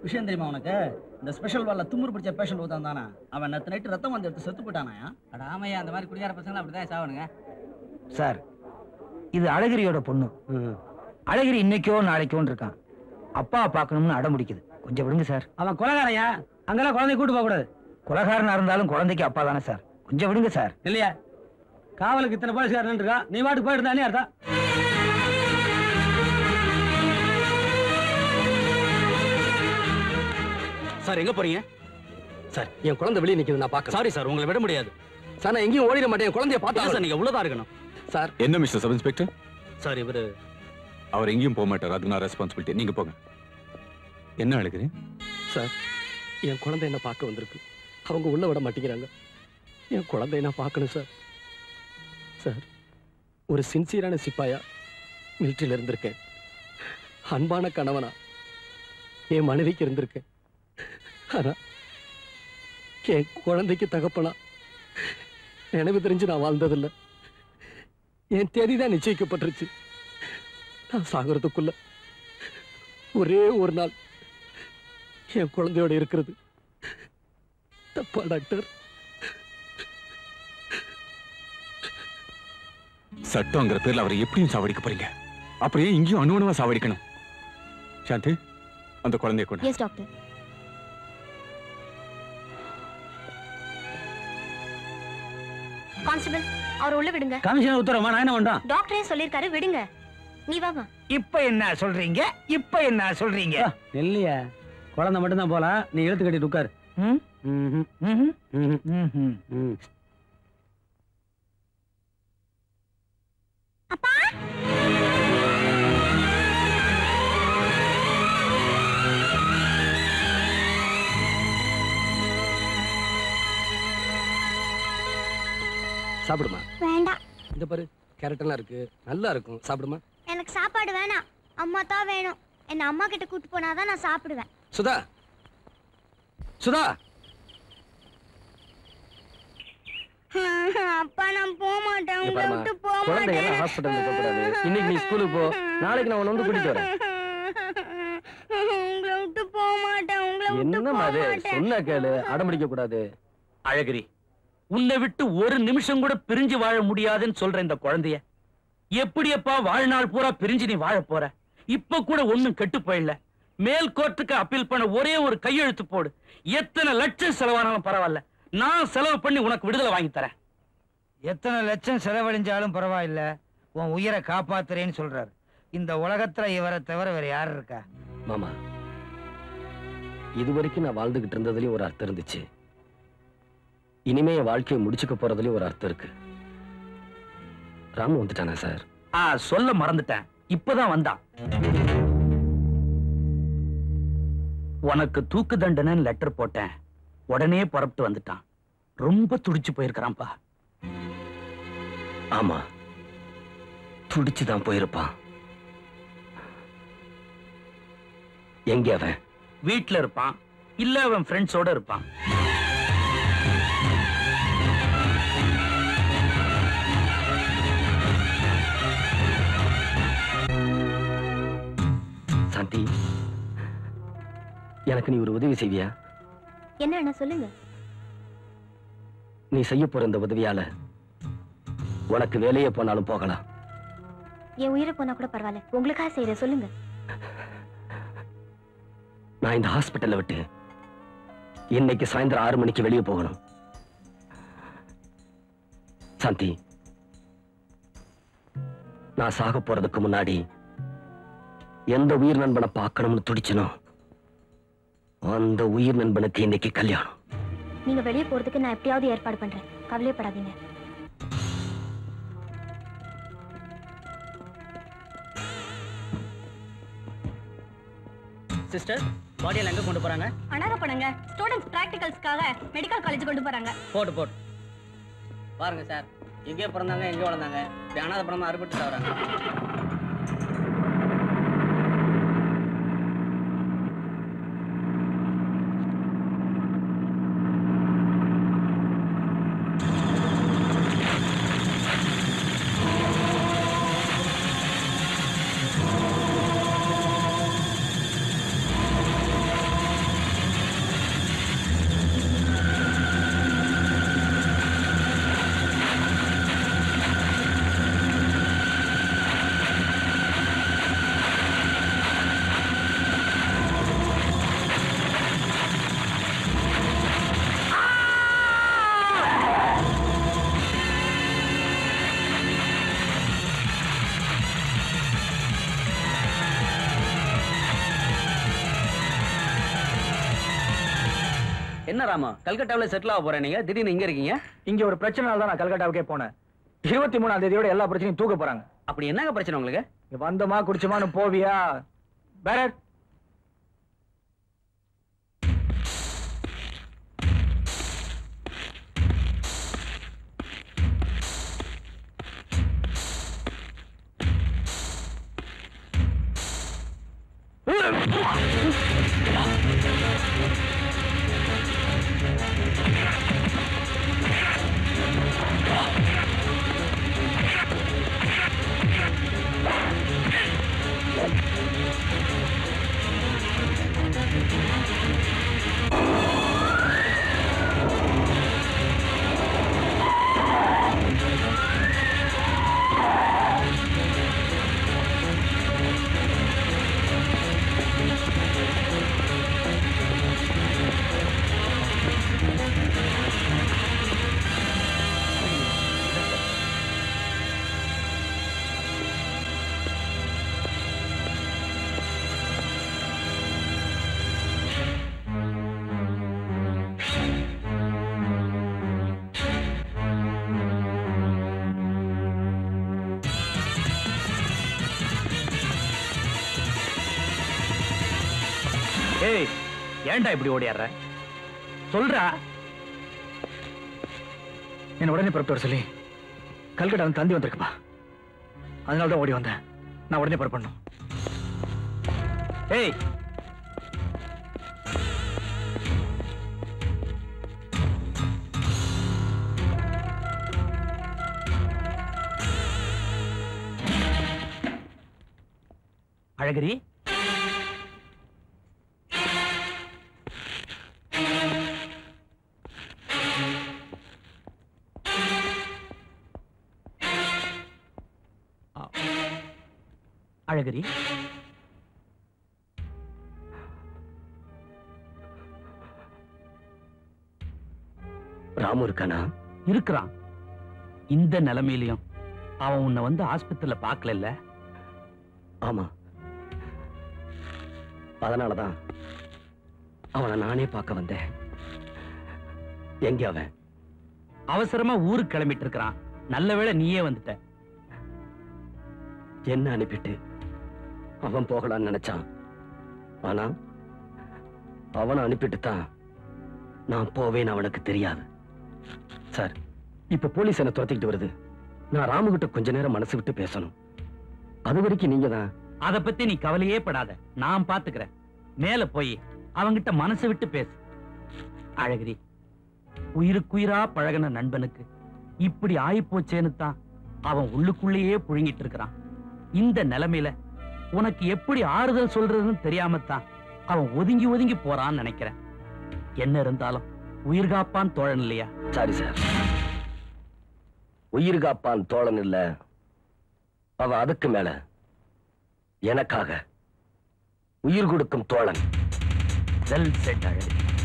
விஷயம் தெரியுமா உனக்கு இந்த ஸ்பெஷல் வார்ல தும்முறு பிடிச்ச பேஷண்ட் ஒருத்தன் தானே அவன் நேற்று நைட்டு ரத்தம் வந்து எடுத்து செத்து போயிட்டானாயா அட ஆமையா அந்த மாதிரி குடியார பசங்க அப்படிதான் சாவணுங்க சார் இது அழகிரியோட பொண்ணு அழகிரி இன்னைக்கோ நாளைக்கோன்னு இருக்கான் அப்பா பார்க்கணும்னு அடம் முடிக்குது கொஞ்சம் விடுங்க சார் அவன் கொலகாரையா அங்கெல்லாம் குழந்தை கூட்டு போக கூடாது கொலகாரனா இருந்தாலும் குழந்தைக்கு அப்பா தானே சார் கொஞ்சம் விடுங்க சார் இல்லையா காவலுக்கு இத்தனை போலீஸ்காரன் இருக்கா நீ வாட்டுக்கு போயிட்டு இருந்தானே அர்த்தம் சார் எங்க போறீங்க சார் என் குழந்தை வெளியே நிக்குது நான் பார்க்க சாரி சார் உங்களை விட முடியாது சார் நான் எங்கேயும் ஓடிட மாட்டேன் என் குழந்தைய இல்ல பார்த்தா சார் நீங்க உள்ளதா இருக்கணும் சார் என்ன மிஸ்டர் சப் இன்ஸ்பெக்டர் சார் இவரு அவர் எங்கேயும் போக மாட்டார் அதுக்கு நான் ரெஸ்பான்சிபிலிட்டி நீங்க போங்க என்ன அழுகிறேன் சார் என் குழந்தை என்ன பார்க்க வந்திருக்கு அவங்க உள்ள விட மாட்டேங்கிறாங்க என் குழந்தைய நான் பார்க்கணும் சார் சார் ஒரு சின்சியரான சிப்பாயா மிலிட்ரியில் இருந்திருக்கேன் அன்பான கணவனா என் மனைவிக்கு இருந்திருக்கேன் ஆனா என் குழந்தைக்கு தகப்பனா நினைவு தெரிஞ்சு நான் வாழ்ந்ததில்லை என் தேதி தான் நிச்சயிக்கப்பட்டுருச்சு நான் சாகிறதுக்குள்ள ஒரே ஒரு நாள் என் குழந்தையோட இருக்கிறது தப்பா டாக்டர் சட்டங்கிற பேர்ல அவரை எப்படியும் சாவடிக்க போறீங்க அப்படியே இங்கேயும் அணுவணுவா சாவடிக்கணும் சாந்தி அந்த குழந்தைய கொண்டு எஸ் டாக்டர் கான்ஸ்டபிள் அவர் உள்ள விடுங்க கமிஷனர் உத்தரமா நான் என்ன பண்றோம் டாக்டரே சொல்லிருக்காரு விடுங்க நீ வாமா இப்ப என்ன சொல்றீங்க இப்ப என்ன சொல்றீங்க இல்லையா குழந்தை மட்டும்தான் போலாம் நீ இழுத்து கட்டிட்டு உட்காரு ம்? ம்ஹும். ம்ஹும். ம்ஹும். ம்ஹும். ம். சாப்பிடுமா வேண்டாம் இந்த பாரு கேரட் எல்லாம் இருக்கு நல்லா இருக்கும் சாப்பிடுமா எனக்கு சாப்பாடு வேணாம் அம்மா தான் வேணும் என்ன அம்மா கிட்ட கூட்டு போனாதான் நான் சாப்பிடுவேன் சுதா சுதா அப்பா நான் போக மாட்டேன் இங்க உங்களை பாரும்மா, விட்டு போக குழந்தைங்க மாட்டேன் ஹாஸ்பிட்டல் இருக்க கூடாது இன்னைக்கு நீ ஸ்கூலுக்கு போ நாளைக்கு நான் உன்னை வந்து கூட்டிட்டு வரேன் உங்களை விட்டு போக மாட்டேன் உங்களை விட்டு என்னம்மா போக அது மாட்டேன் சொன்ன கேளு அடம்பிடிக்க கூடாது அழகிரி உன்னை விட்டு ஒரு நிமிஷம் கூட பிரிஞ்சு வாழ முடியாதுன்னு சொல்ற இந்த குழந்தைய எப்படியப்பா வாழ்நாள் பூரா பிரிஞ்சு நீ வாழ போற இப்ப கூட ஒண்ணும் கெட்டு போயிடல மேல் கோர்ட்டுக்கு அப்பீல் பண்ண ஒரே ஒரு கையெழுத்து போடு எத்தனை லட்சம் செலவானாலும் பரவாயில்ல நான் செலவு பண்ணி உனக்கு விடுதலை வாங்கி தரேன் எத்தனை லட்சம் செலவழிஞ்சாலும் பரவாயில்ல உன் உயிரை காப்பாத்துறேன்னு சொல்றாரு இந்த உலகத்துல இவரை தவிர வேற யார் இருக்கா மாமா இது வரைக்கும் நான் வாழ்ந்துகிட்டு இருந்ததுலயும் ஒரு அர்த்தம் இருந்துச்சு இனிமே என் வாழ்க்கையை முடிச்சுக்க போறதுலயும் ஒரு அர்த்தம் இருக்கு ராமு வந்துட்டானா சார் ஆ சொல்ல மறந்துட்டேன் இப்பதான் வந்தான் உனக்கு தூக்கு தண்டனைன்னு லெட்டர் போட்டேன் உடனே புறப்பட்டு வந்துட்டான் ரொம்ப துடிச்சு போயிருக்கிறான்ப்பா ஆமா துடிச்சுதான் போயிருப்பான் எங்க அவன் வீட்ல இருப்பான் இல்ல அவன் ஃப்ரெண்ட்ஸோட இருப்பான் சாந்தி எனக்கு நீ ஒரு உதவி செய்வியா என்ன அண்ணா சொல்லுங்க நீ செய்ய போற இந்த உதவியால உனக்கு வேலையே போனாலும் போகலாம் என் உயிரை போனா கூட பரவாயில்ல உங்களுக்காக செய்யறேன் சொல்லுங்க நான் இந்த ஹாஸ்பிட்டல்ல விட்டு இன்னைக்கு சாயந்தரம் ஆறு மணிக்கு வெளியே போகணும் சாந்தி நான் சாக போறதுக்கு முன்னாடி எந்த உயிர் நண்பனை பார்க்கணும்னு துடிச்சனோ அந்த உயிர் நண்பனுக்கு இன்னைக்கு கல்யாணம் நீங்க வெளியே போறதுக்கு நான் எப்படியாவது ஏற்பாடு பண்றேன் கவலையப்படாதீங்க சிஸ்டர் பாடியெல்லாம் எங்க கொண்டு போறாங்க அனாரப்படுங்க ஸ்டூடெண்ட்ஸ் பிராக்டிகல்ஸ்க்காக மெடிக்கல் காலேஜ் கொண்டு போறாங்க போட்டு போட்டு பாருங்க சார் எங்கேயோ பிறந்தாங்க எங்கேயோ வளர்ந்தாங்க இப்படி அனாத பணமா அறுபட்டு சாகுறாங்க ராமா கல்கட்டாவில் செட்டில் ஆக போறேன் நீங்க திடீர்னு இங்க இருக்கீங்க இங்க ஒரு பிரச்சனைனால தான் நான் கல்கட்டாவுக்கே போனேன் இருபத்தி மூணாம் தேதியோட எல்லா பிரச்சனையும் தூக்க போறாங்க அப்படி என்னங்க பிரச்சனை உங்களுக்கு இங்க வந்தமா குடிச்சமான்னு போவியா வேற ஏய் ஏன்டா இப்படி ஓடியாடுற சொல்றா என்ன உடனே புறப்பட்டு வர சொல்லி கல்கட்டா வந்து தந்தி வந்திருக்குப்பா அதனால தான் ஓடி வந்தேன் நான் உடனே புறப்படணும் ஏய் அழகிரி ஆ. அழகிரி ராமு இருக்கானா இருக்கிறான் இந்த நிலைமையிலையும் அவன் உன்னை வந்து ஆஸ்பத்திரியில பார்க்கல ஆமா அதனாலதான் அவனை நானே பார்க்க வந்தேன் எங்க அவன் அவசரமா ஊருக்கு கிளம்பிட்டு இருக்கிறான் நல்ல வேளை நீயே வந்துட்ட என்ன அனுப்பிட்டு அவன் போகலான்னு நினைச்சான் ஆனா அவனை அனுப்பிட்டு தான் நான் போவேன்னு அவனுக்கு தெரியாது சார் இப்ப போலீஸ் என்ன துரத்திக்கிட்டு வருது நான் ராமுகிட்ட கொஞ்ச நேரம் மனசு விட்டு பேசணும் அது வரைக்கும் நீங்க தான் அத பத்தி நீ கவலையே படாத நான் பாத்துக்கிறேன் மேல போய் அவங்கிட்ட மனசு விட்டு பேசு அழகிரி உயிருக்குயிரா பழகின நண்பனுக்கு இப்படி ஆயிப்போச்சேன்னு தான் அவன் உள்ளுக்குள்ளேயே புழுங்கிட்டு இருக்கிறான் இந்த நிலைமையில உனக்கு எப்படி ஆறுதல் சொல்றதுன்னு தெரியாமத்தான் அவன் ஒதுங்கி ஒதுங்கி போறான்னு நினைக்கிறேன் என்ன இருந்தாலும் உயிர் காப்பான் தோழன் இல்லையா சாரி சார் உயிர் காப்பான் தோழன் இல்ல அவன் அதுக்கு மேல எனக்காக உயிர் கொடுக்கும் தோழன் வெல் செட் அழகிரி